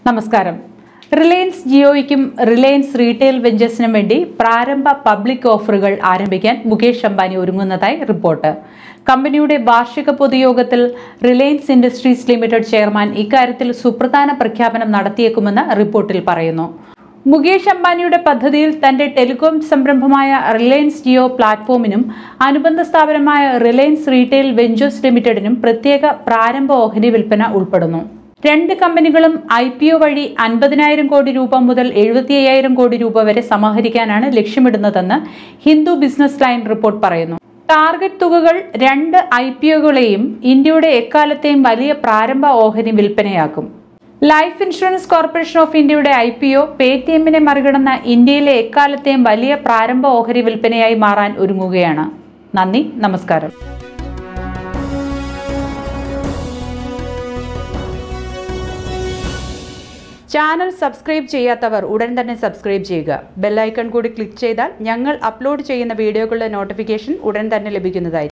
നമസ്കാരം റിലയൻസ് ജിയോയ്ക്കും Reliance retail വെഞ്ചേഴ്സിനും വേണ്ടി പ്രാരംഭ പബ്ലിക് ഓഫറുകൾ ആരംഭിക്കാൻ മുകേഷ് അംബാനി ഒരുങ്ങുന്നതായി റിപ്പോർട്ട് കമ്പനിയുടെ വാർഷിക പൊതുയോഗത്തിൽ റിലയൻസ് ഇൻഡസ്ട്രീസ് ലിമിറ്റഡ് ചെയർമാൻ ഇക്കാര്യത്തിൽ സുപ്രധാന പ്രഖ്യാപനം നടത്തിയേക്കുമെന്ന് റിപ്പോർട്ടിൽ പറയുന്നു മുകേഷ് അംബാനിയുടെ പദ്ധതിയിൽ തന്റെ ടെലികോം സംരംഭമായ റിലയൻസ് ജിയോ പ്ലാറ്റ്ഫോമിനും അനുബന്ധ സ്ഥാപനമായ റിലയൻസ് റീറ്റെയിൽ വെഞ്ചേഴ്സ് ലിമിറ്റഡിനും പ്രത്യേക പ്രാരംഭ ഓഹരി വിൽപ്പന ഉൾപ്പെടുന്നു രണ്ട് കമ്പനികളും ഐ പി ഒ വഴി അൻപതിനായിരം കോടി രൂപ മുതൽ എഴുപത്തി അയ്യായിരം കോടി രൂപ വരെ സമാഹരിക്കാനാണ് ലക്ഷ്യമിടുന്നതെന്ന് ഹിന്ദു ബിസിനസ് ലൈൻ റിപ്പോർട്ട് പറയുന്നു ടാർഗറ്റ് തുകകൾ രണ്ട് ഐ പി ഒകളെയും ഇന്ത്യയുടെ എക്കാലത്തെയും വലിയ പ്രാരംഭ ഓഹരി വിൽപ്പനയാക്കും ലൈഫ് ഇൻഷുറൻസ് കോർപ്പറേഷൻ ഓഫ് ഇന്ത്യയുടെ ഐ പി ഒ പേ ടി എമ്മിനെ മറികടന്ന ഇന്ത്യയിലെ എക്കാലത്തെയും വലിയ പ്രാരംഭ ഓഹരി വിൽപ്പനയായി മാറാൻ ഒരുങ്ങുകയാണ് നന്ദി നമസ്കാരം ചാനൽ സബ്സ്ക്രൈബ് ചെയ്യാത്തവർ ഉടൻ തന്നെ സബ്സ്ക്രൈബ് ചെയ്യുക ബെല്ലൈക്കൺ കൂടി ക്ലിക്ക് ചെയ്താൽ ഞങ്ങൾ അപ്ലോഡ് ചെയ്യുന്ന വീഡിയോകളുടെ നോട്ടിഫിക്കേഷൻ ഉടൻ തന്നെ ലഭിക്കുന്നതായിരിക്കും